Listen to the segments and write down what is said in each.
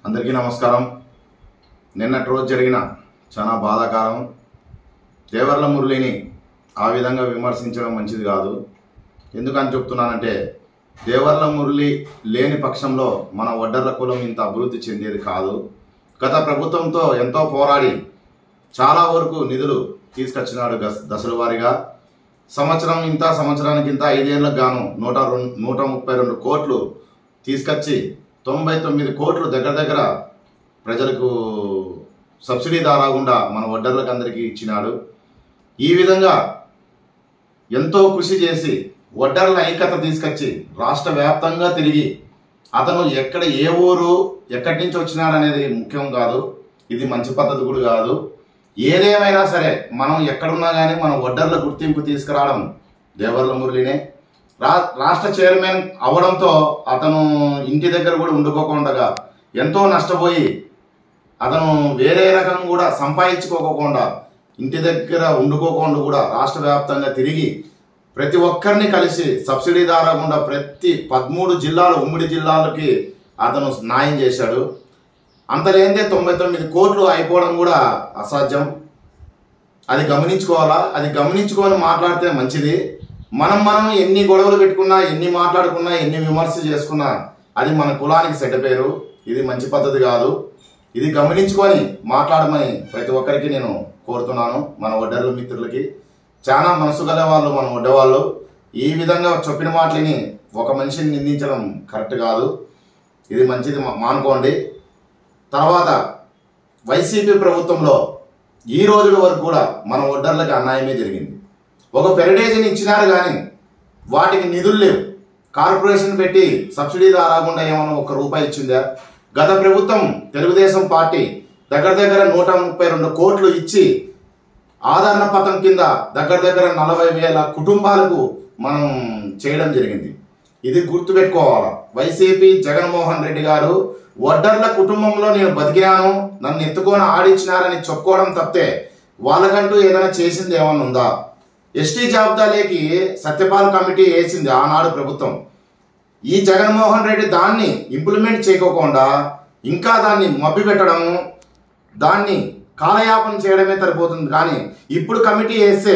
అందరికీ నమస్కారం నిన్నటి రోజు జరిగిన చాలా బాధాకరం దేవర్ల మురళిని ఆ విధంగా విమర్శించడం మంచిది కాదు ఎందుకని చెప్తున్నానంటే దేవర్ల మురళి లేని పక్షంలో మన వడ్డర్ల కులం ఇంత అభివృద్ధి చెందేది కాదు గత ప్రభుత్వంతో ఎంతో పోరాడి చాలా వరకు నిధులు తీసుకొచ్చినాడు గస్- దశల వారీగా సంవత్సరం ఇంత సంవత్సరానికి ఇంత ఐదేళ్లకు గాను నూట రెండు నూట ముప్పై రెండు కోట్లు తీసుకొచ్చి తొంభై తొమ్మిది కోట్లు దగ్గర దగ్గర ప్రజలకు సబ్సిడీ దారాకుండా మన వడ్డర్లకు అందరికీ ఇచ్చినాడు ఈ విధంగా ఎంతో కృషి చేసి వడ్డర్ల ఐక్యత తీసుకొచ్చి రాష్ట్ర వ్యాప్తంగా తిరిగి అతను ఎక్కడ ఏ ఊరు ఎక్కడి నుంచి వచ్చినాడనేది ముఖ్యం కాదు ఇది మంచి పద్ధతి కూడా కాదు ఏదేమైనా సరే మనం ఎక్కడున్నా కానీ మన వడ్డర్ల గుర్తింపు తీసుకురావడం దేవర్ల మురళినే రా రాష్ట్ర చైర్మన్ అవడంతో అతను ఇంటి దగ్గర కూడా ఉండుకోకుండా ఎంతో నష్టపోయి అతను వేరే రకం కూడా సంపాదించుకోకుండా ఇంటి దగ్గర ఉండుకోకుండా కూడా రాష్ట్ర వ్యాప్తంగా తిరిగి ప్రతి ఒక్కరిని కలిసి సబ్సిడీ దారకుండా ప్రతి పదమూడు జిల్లాలు ఉమ్మడి జిల్లాలకి అతను న్యాయం చేశాడు అంత లేనిదే తొంభై తొమ్మిది కోట్లు అయిపోవడం కూడా అసాధ్యం అది గమనించుకోవాలా అది గమనించుకొని మాట్లాడితే మంచిది మనం మనం ఎన్ని గొడవలు పెట్టుకున్నా ఎన్ని మాట్లాడుకున్నా ఎన్ని విమర్శ చేసుకున్నా అది మన కులానికి సెడ్డ పేరు ఇది మంచి పద్ధతి కాదు ఇది గమనించుకొని మాట్లాడమని ప్రతి ఒక్కరికి నేను కోరుతున్నాను మన వడ్డర్ల మిత్రులకి చాలా మనసు గల వాళ్ళు మన వడ్డవాళ్ళు ఈ విధంగా చెప్పిన మాటలని ఒక మనిషిని నిందించడం కరెక్ట్ కాదు ఇది మంచిది మా- మానుకోండి తర్వాత వైసీపీ ప్రభుత్వంలో ఈ రోజుల వరకు కూడా మన వడ్డర్లకు అన్యాయమే జరిగింది ఒక పెరడేజీని ఇచ్చినారు కానీ వాటికి నిధులు లేవు కార్పొరేషన్ పెట్టి సబ్సిడీ రాకుండా ఏమైనా ఒక రూపాయి ఇచ్చిందా గత ప్రభుత్వం తెలుగుదేశం పార్టీ దగ్గర దగ్గర నూట ముప్పై రెండు కోట్లు ఇచ్చి ఆదరణ పథకం కింద దగ్గర దగ్గర నలభై వేల కుటుంబాలకు మనం చేయడం జరిగింది ఇది గుర్తుపెట్టుకోవాలి వైసీపీ జగన్మోహన్ రెడ్డి గారు వడ్డర్ల కుటుంబంలో నేను బతికినాను నన్ను ఎత్తుకొని ఆడిచ్చినారని చెప్పుకోవడం తప్పితే వాళ్ళకంటూ ఏదైనా చేసింది ఏమన్నా ఉందా ఎస్టీ జాబితాలేకి సత్యపాల్ కమిటీ వేసింది ఆనాడు ప్రభుత్వం ఈ జగన్మోహన్ రెడ్డి దాన్ని ఇంప్లిమెంట్ చేయకోకుండా ఇంకా దాన్ని మభ్య పెట్టడం దాన్ని కాలయాపన చేయడమే సరిపోతుంది కానీ ఇప్పుడు కమిటీ వేస్తే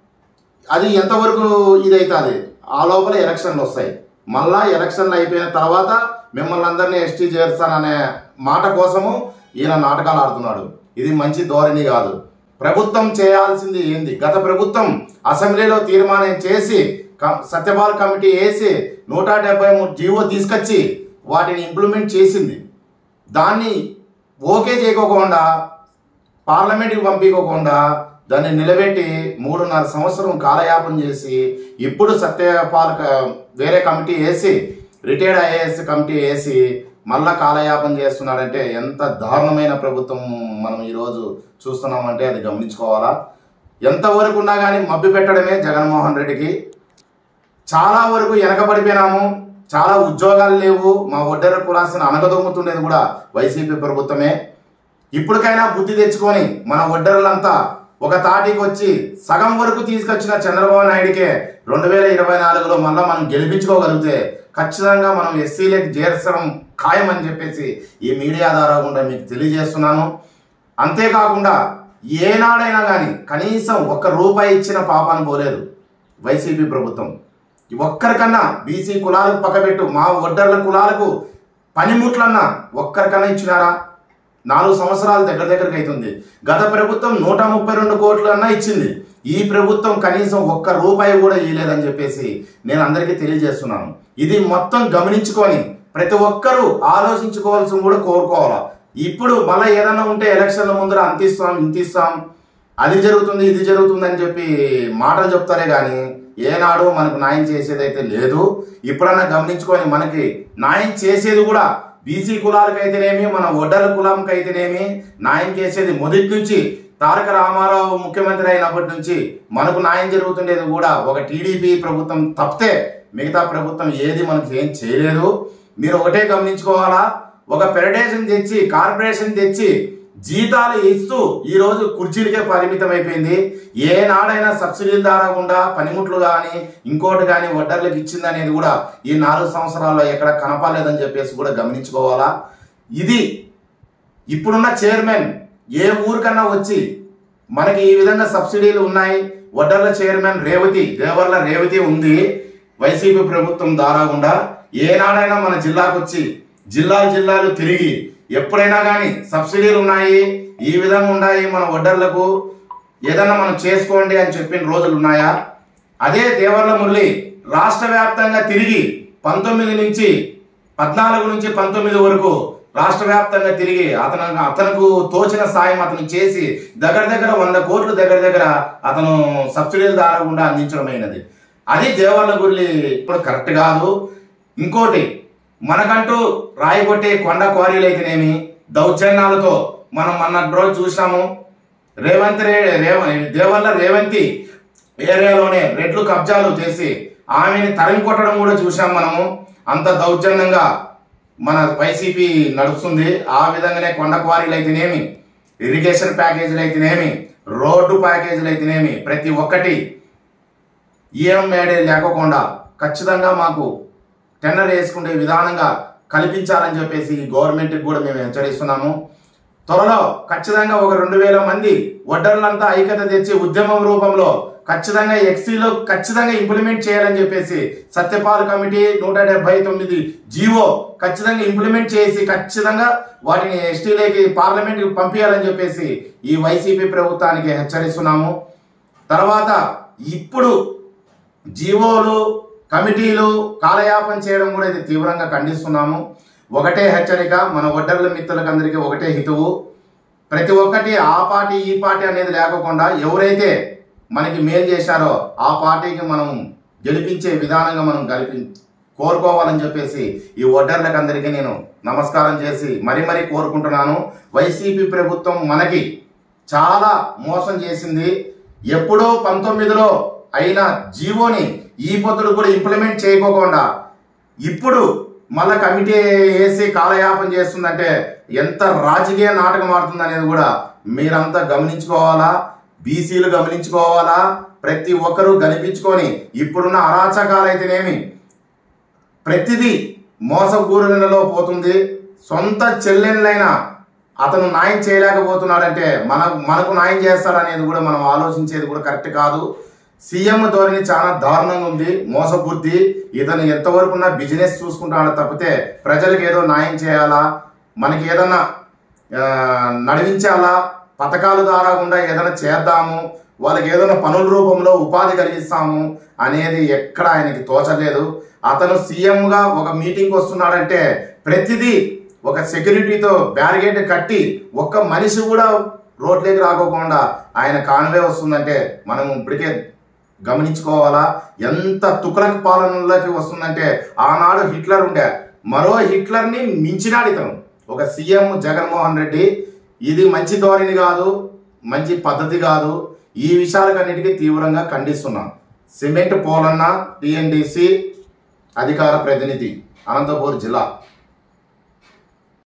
అది ఎంతవరకు ఇదవుతుంది ఆ లోపల ఎలక్షన్లు వస్తాయి మళ్ళా ఎలక్షన్లు అయిపోయిన తర్వాత మిమ్మల్ని అందరినీ ఎస్టీ చేస్తాననే మాట కోసము ఈయన నాటకాలు ఆడుతున్నాడు ఇది మంచి ధోరణి కాదు ప్రభుత్వం చేయాల్సింది ఏంది గత ప్రభుత్వం అసెంబ్లీలో తీర్మానం చేసి క- సత్యపాల్ కమిటీ వేసి నూట డెబ్బై మూడు జీవో తీసుకొచ్చి వాటిని ఇంప్లిమెంట్ చేసింది దాన్ని ఓకే చేయకోకుండా పార్లమెంట్కి పంపించకుండా దాన్ని నిలబెట్టి మూడున్నర సంవత్సరం కాలయాపన చేసి ఇప్పుడు సత్యపాల్ క- వేరే కమిటీ వేసి రిటైర్డ్ ఐఏఎస్ కమిటీ వేసి మళ్ళా కాలయాపన చేస్తున్నాడంటే ఎంత దారుణమైన ప్రభుత్వం మనం ఈరోజు చూస్తున్నామంటే అది గమనించుకోవాలా ఎంతవరకు ఉన్నా కానీ మభ్య పెట్టడమే జగన్మోహన్ రెడ్డికి చాలా వరకు వెనకబడిపోయినాము చాలా ఉద్యోగాలు లేవు మా ఒడ్డర కులాసిన అనగదొమ్ముతుండేది కూడా వైసీపీ ప్రభుత్వమే ఇప్పటికైనా బుద్ధి తెచ్చుకొని మన ఒడ్డరులంతా ఒక తాటికి వచ్చి సగం వరకు తీసుకొచ్చిన చంద్రబాబు నాయుడికే రెండు వేల ఇరవై నాలుగులో మళ్ళీ మనం గెలిపించుకోగలిగితే ఖచ్చితంగా మనం ఎస్సీలకు చేర్చడం ఖాయమని చెప్పేసి ఈ మీడియా ద్వారా కూడా మీకు తెలియజేస్తున్నాను అంతేకాకుండా ఏనాడైనా కానీ కనీసం ఒక్క రూపాయి ఇచ్చిన పాపాను పోలేదు వైసీపీ ప్రభుత్వం ఒక్కరికన్నా బీసీ కులాలకు పక్కబెట్టు మా ఒడ్డర్ల కులాలకు పనిముట్లన్నా ఒక్కరికన్నా ఇచ్చినారా నాలుగు సంవత్సరాలు దగ్గర దగ్గరకు అవుతుంది గత ప్రభుత్వం నూట ముప్పై రెండు కోట్లు అన్నా ఇచ్చింది ఈ ప్రభుత్వం కనీసం ఒక్క రూపాయి కూడా ఇవ్వలేదని చెప్పేసి నేను అందరికీ తెలియజేస్తున్నాను ఇది మొత్తం గమనించుకొని ప్రతి ఒక్కరూ ఆలోచించుకోవాల్సి కూడా కోరుకోవాలా ఇప్పుడు మళ్ళీ ఏదైనా ఉంటే ఎలక్షన్ల ముందర అంతిస్తాం ఇంతిస్తాం అది జరుగుతుంది ఇది జరుగుతుంది అని చెప్పి మాటలు చెప్తారే కానీ ఏనాడు మనకు న్యాయం చేసేదైతే లేదు ఇప్పుడన్నా గమనించుకొని మనకి న్యాయం చేసేది కూడా బీసీ కులాలకైతేనేమి మన ఒడ్డల కులంకైతేనేమి న్యాయం చేసేది మొదటి నుంచి తారక రామారావు ముఖ్యమంత్రి అయినప్పటి నుంచి మనకు న్యాయం జరుగుతుండేది కూడా ఒక టీడీపీ ప్రభుత్వం తప్పితే మిగతా ప్రభుత్వం ఏది మనకి ఏం చేయలేదు మీరు ఒకటే గమనించుకోవాలా ఒక ఫెడరేషన్ తెచ్చి కార్పొరేషన్ తెచ్చి జీతాలు ఇస్తూ ఈ రోజు కుర్చీలకే పరిమితం అయిపోయింది ఏ నాడైనా సబ్సిడీలు దారకుండా పనిముట్లు కానీ ఇంకోటి కానీ వడ్డర్లకు ఇచ్చింది అనేది కూడా ఈ నాలుగు సంవత్సరాల్లో ఎక్కడ కనపలేదని చెప్పేసి కూడా గమనించుకోవాలా ఇది ఇప్పుడున్న చైర్మన్ ఏ ఊరికన్నా వచ్చి మనకి ఈ విధంగా సబ్సిడీలు ఉన్నాయి వడ్డర్ల చైర్మన్ రేవతి దేవర్ల రేవతి ఉంది వైసీపీ ప్రభుత్వం ద్వారా గుండా ఏనాడైనా మన జిల్లాకు వచ్చి జిల్లాలు జిల్లాలు తిరిగి ఎప్పుడైనా కానీ సబ్సిడీలు ఉన్నాయి ఈ విధంగా ఉన్నాయి మన వడ్డర్లకు ఏదన్నా మనం చేసుకోండి అని చెప్పిన రోజులు ఉన్నాయా అదే దేవర్ల మురళి రాష్ట్ర వ్యాప్తంగా తిరిగి పంతొమ్మిది నుంచి పద్నాలుగు నుంచి పంతొమ్మిది వరకు రాష్ట్ర వ్యాప్తంగా తిరిగి అతను అతనుకు తోచిన సాయం అతను చేసి దగ్గర దగ్గర వంద కోట్లు దగ్గర దగ్గర అతను సబ్సిడీల ద్వారా గుండా అందించడమైనది అది దేవర్ల గురి ఇప్పుడు కరెక్ట్ కాదు ఇంకోటి మనకంటూ రాయి కొట్టే కొండ క్వారీలు అయితేనేమి దౌర్జన్యాలతో మనం మొన్న రోజు చూసాము రేవంత్ రే రేవ దేవల్ల రేవంతి ఏరియాలోనే రెడ్లు కబ్జాలు చేసి ఆమెని తరిమి కొట్టడం కూడా చూసాం మనము అంత దౌర్జన్యంగా మన వైసీపీ నడుస్తుంది ఆ విధంగానే కొండ క్వారీలు అయితేనేమి ఇరిగేషన్ ప్యాకేజీలు అయితేనేమి రోడ్డు ప్యాకేజీలు అయితేనేమి ప్రతి ఒక్కటి ఈఎంఐడి లేకోకుండా ఖచ్చితంగా మాకు టెండర్ వేసుకునే విధానంగా కల్పించాలని చెప్పేసి గవర్నమెంట్కి కూడా మేము హెచ్చరిస్తున్నాము త్వరలో ఖచ్చితంగా ఒక రెండు వేల మంది వడ్డర్లంతా ఐక్యత తెచ్చి ఉద్యమం రూపంలో ఖచ్చితంగా ఎక్సీలో ఖచ్చితంగా ఇంప్లిమెంట్ చేయాలని చెప్పేసి సత్యపాల్ కమిటీ నూట డెబ్బై తొమ్మిది జీవో ఖచ్చితంగా ఇంప్లిమెంట్ చేసి ఖచ్చితంగా వాటిని ఎస్టీలోకి పార్లమెంట్కి పంపించాలని చెప్పేసి ఈ వైసీపీ ప్రభుత్వానికి హెచ్చరిస్తున్నాము తర్వాత ఇప్పుడు జీవోలు కమిటీలు కాలయాపన చేయడం కూడా ఇది తీవ్రంగా ఖండిస్తున్నాము ఒకటే హెచ్చరిక మన ఒడ్డర్ల మిత్రులకు అందరికీ ఒకటే హితువు ప్రతి ఒక్కటి ఆ పార్టీ ఈ పార్టీ అనేది లేకుండా ఎవరైతే మనకి మేలు చేశారో ఆ పార్టీకి మనం గెలిపించే విధానంగా మనం గెలిపి కోరుకోవాలని చెప్పేసి ఈ ఒడ్డర్లకు అందరికీ నేను నమస్కారం చేసి మరీ మరీ కోరుకుంటున్నాను వైసీపీ ప్రభుత్వం మనకి చాలా మోసం చేసింది ఎప్పుడో పంతొమ్మిదిలో అయిన జీవోని ఈ పొత్తుడు కూడా ఇంప్లిమెంట్ చేయకోకుండా ఇప్పుడు మళ్ళా కమిటీ వేసి కాలయాపన చేస్తుందంటే ఎంత రాజకీయ నాటకం ఆడుతుంది అనేది కూడా మీరంతా గమనించుకోవాలా బీసీలు గమనించుకోవాలా ప్రతి ఒక్కరూ గనిపించుకొని ఇప్పుడున్న అరాచకాలు అయితేనేమి ప్రతిదీ మోసపూరినలో పోతుంది సొంత చెల్లెళ్ళైన అతను న్యాయం చేయలేకపోతున్నాడంటే మన మనకు న్యాయం చేస్తాడనేది కూడా మనం ఆలోచించేది కూడా కరెక్ట్ కాదు సీఎం ధోరణి చాలా దారుణంగా ఉంది మోసబుద్ధి ఇతను ఎంతవరకు ఉన్న బిజినెస్ చూసుకుంటాడో తప్పితే ప్రజలకు ఏదో న్యాయం చేయాలా మనకి ఏదన్నా ఆ, నడిపించాలా పథకాల ద్వారా గుండా ఏదైనా చేద్దాము వాళ్ళకి ఏదైనా పనుల రూపంలో ఉపాధి కలిగిస్తాము అనేది ఎక్కడ ఆయనకి తోచలేదు అతను సీఎంగా ఒక మీటింగ్ వస్తున్నాడంటే ప్రతిదీ ఒక సెక్యూరిటీతో బ్యారిగేట్ కట్టి ఒక్క మనిషి కూడా రోడ్లోకి రాకోకుండా ఆయన కాన్వే వస్తుందంటే మనం ఇప్పటికే గమనించుకోవాలా ఎంత తుకలక్ పాలనలోకి వస్తుందంటే ఆనాడు హిట్లర్ ఉండే మరో హిట్లర్ని మించినాడు ఇతను ఒక సీఎం జగన్మోహన్ రెడ్డి ఇది మంచి ధోరణి కాదు మంచి పద్ధతి కాదు ఈ విషయాలకన్నిటికీ తీవ్రంగా ఖండిస్తున్నాం సిమెంట్ పోలన్న టిఎన్డిసి అధికార ప్రతినిధి అనంతపూర్ జిల్లా